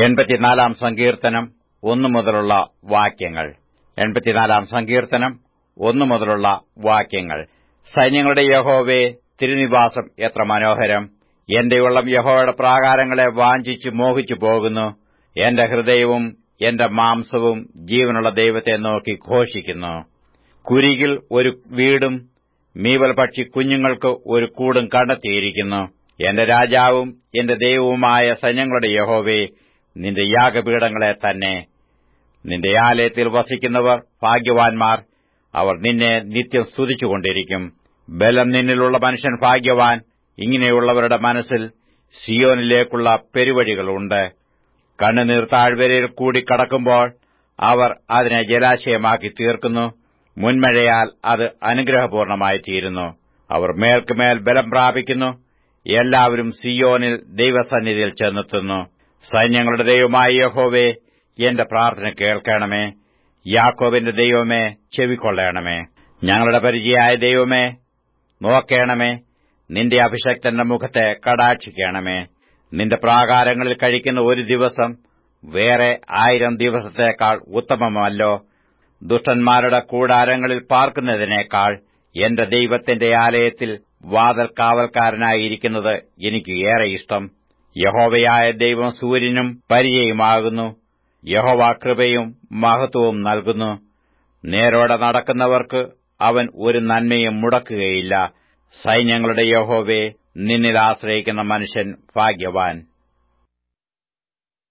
എൺപത്തിനാലാം സങ്കീർത്തനം ഒന്നു മുതലുള്ള വാക്യങ്ങൾ എൺപത്തിനാലാം സങ്കീർത്തനം ഒന്നു മുതലുള്ള വാക്യങ്ങൾ സൈന്യങ്ങളുടെ യഹോവേ തിരുനിവാസം എത്ര മനോഹരം എന്റെ ഉള്ളം യഹോവയുടെ പ്രാകാരങ്ങളെ വാഞ്ചിച്ചു മോഹിച്ചു പോകുന്നു എന്റെ ഹൃദയവും എന്റെ മാംസവും ജീവനുള്ള ദൈവത്തെ നോക്കി ഘോഷിക്കുന്നു കുരികിൽ ഒരു വീടും മീവൽ പക്ഷി കുഞ്ഞുങ്ങൾക്ക് ഒരു കൂടും കണ്ടെത്തിയിരിക്കുന്നു എന്റെ രാജാവും എന്റെ ദൈവവുമായ സൈന്യങ്ങളുടെ യഹോവേ നിന്റെ യാഗപീഠങ്ങളെ തന്നെ നിന്റെ ആലയത്തിൽ വസിക്കുന്നവർ ഭാഗ്യവാൻമാർ അവർ നിന്നെ നിത്യം സ്തുതിച്ചുകൊണ്ടിരിക്കും ബലം നിന്നിലുള്ള മനുഷ്യൻ ഭാഗ്യവാൻ ഇങ്ങനെയുള്ളവരുടെ മനസ്സിൽ സിയോനിലേക്കുള്ള പെരുവഴികളുണ്ട് കണ്ണുനീർ താഴ്വരയിൽ കൂടി കടക്കുമ്പോൾ അവർ അതിനെ ജലാശയമാക്കി തീർക്കുന്നു മുൻമഴയാൽ അത് അനുഗ്രഹപൂർണമായി തീരുന്നു അവർ മേൽക്കുമേൽ ബലം പ്രാപിക്കുന്നു എല്ലാവരും സിയോനിൽ ദൈവസന്നിധിയിൽ ചെന്നെത്തുന്നു സൈന്യങ്ങളുടെ ദൈവമായ യഹോവേ എന്റെ പ്രാർത്ഥന കേൾക്കണമേ യാക്കോബിന്റെ ദൈവമേ ചെവിക്കൊള്ളണമേ ഞങ്ങളുടെ പരിചയായ ദൈവമേ നോക്കേണമേ നിന്റെ അഭിഷക്തന്റെ മുഖത്തെ കടാക്ഷിക്കണമേ നിന്റെ പ്രാകാരങ്ങളിൽ കഴിക്കുന്ന ഒരു ദിവസം വേറെ ആയിരം ദിവസത്തേക്കാൾ ഉത്തമമല്ലോ ദുഷ്ടന്മാരുടെ കൂടാരങ്ങളിൽ പാർക്കുന്നതിനേക്കാൾ എന്റെ ദൈവത്തിന്റെ ആലയത്തിൽ വാതൽ കാവൽക്കാരനായിരിക്കുന്നത് എനിക്ക് ഏറെ ഇഷ്ടം യഹോവയായ ദൈവം സൂര്യനും പരിചയമാകുന്നു യഹോവ കൃപയും മഹത്വവും നൽകുന്നു നേരോടെ നടക്കുന്നവർക്ക് അവൻ ഒരു നന്മയും മുടക്കുകയില്ല സൈന്യങ്ങളുടെ യഹോവേ നിന്നിൽ ആശ്രയിക്കുന്ന മനുഷ്യൻ ഭാഗ്യവാൻ